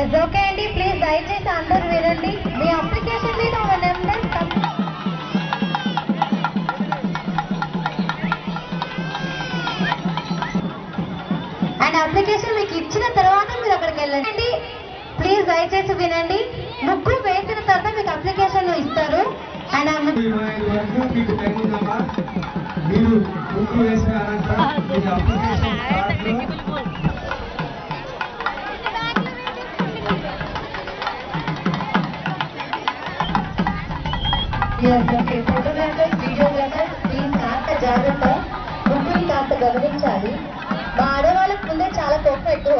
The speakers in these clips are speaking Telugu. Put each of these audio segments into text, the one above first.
ఎస్ ఓకే అండి ప్లీజ్ దయచేసి అందరూ వినండి మీ అప్లికేషన్ మీద ఒక నెంబర్ అండ్ అప్లికేషన్ మీకు ఇచ్చిన తర్వాత మీరు అక్కడికి వెళ్ళండి ప్లీజ్ దయచేసి వినండి ముగ్గు వేసిన తర్వాత మీకు అప్లికేషన్ ఇస్తారు అండ్ ఆ ముగ్గు ఇరవై ఐదు వరకు మీకు టైం ఉందమ్మా మీరు ముగ్గు వేసిన అనంతరం మీ అప్లికేషన్ కార్డులో ఫోటోగ్రాఫర్స్ వీడియోగ్రాఫర్స్ ప్లీజ్ కాస్త జాగ్రత్త ముగ్గుని కాస్త గమనించాలి మా ఆడవాళ్ళకు ముందే చాలా కోపం ఎక్కువ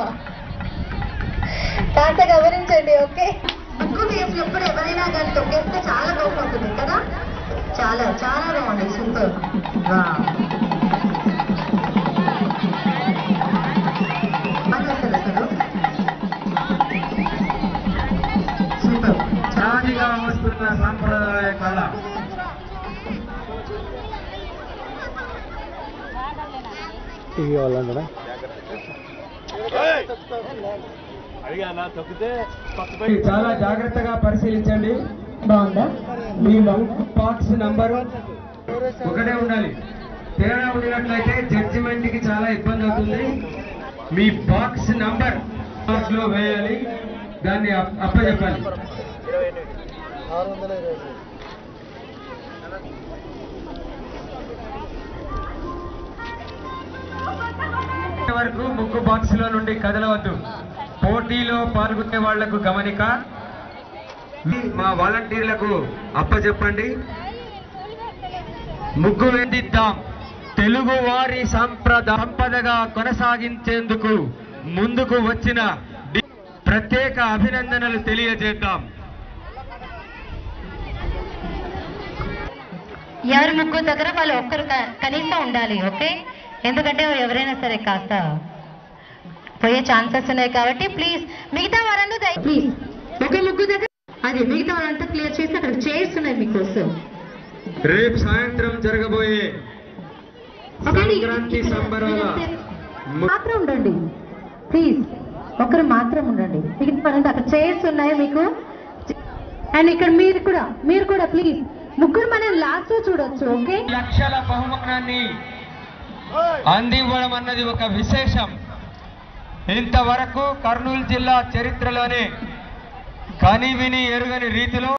కాస్త గమనించండి ఓకే ముగ్గు వేసినప్పుడు ఎవరైనా కానీ తొక్కేస్తే చాలా కోపం ఉంటుంది కదా చాలా చాలా బాగుంది సూపర్ పని వస్తుంది అసలు సూపర్ జాతిగా వస్తున్న సాంప్రదాయ కళ చాలా జాగ్రత్తగా పరిశీలించండి బాగుందా మీ బాక్స్ నంబర్ ఒకటే ఉండాలి తేడా ఉండినట్లయితే జడ్జిమెంట్ కి చాలా ఇబ్బంది అవుతుంది మీ బాక్స్ నంబర్ బాక్స్ లో వేయాలి దాన్ని అప్- అప్పచెప్పాలి వరకు ముగ్గు బాక్స్ లో నుండి కదలవద్దు పోటీలో పాల్గొనే వాళ్లకు గమనిక మా వాలంటీర్లకు అప్పచెప్పండి ముగ్గు వేదిద్దాం తెలుగు వారి సంప్రద సంపదగా కొనసాగించేందుకు ముందుకు వచ్చిన డి- ప్రత్యేక అభినందనలు తెలియజేద్దాం ఎవరి ముగ్గురు దగ్గర వాళ్ళు ఒక్కరు క- కనీసం ఉండాలి ఓకే ఎందుకంటే ఎవరైనా సరే కాస్త పోయే ఛాన్సెస్ ఉన్నాయి కాబట్టి ప్లీజ్ మిగతా వారందరూ దయ ప్లీజ్ ఒక ముగ్గు దగ్గర అది మిగతా వారంతా క్లియర్ చేసి అక్కడ చైర్స్ ఉన్నాయి మీకోసం రేపు సాయంత్రం జరగబోయే ఓకే అండి. సంక్రాంతి సంబరాల ము- మాత్రం ఉండండి ప్లీజ్ ఒకరు మాత్రం ఉండండి మిగతా వారంతా అక్కడ చైర్స్ ఉన్నాయి మీకు అండ్ ఇక్కడ మీరు కూడా మీరు కూడా ప్లీజ్ ముగ్గురు మనం లాస్ట్ లో చూడొచ్చు ఓకే లక్షల బహుమానాన్ని అందివ్వడం అన్నది ఒక విశేషం ఇంతవరకు కర్నూలు జిల్లా చరిత్రలోనే కని విని ఎరుగని రీతిలో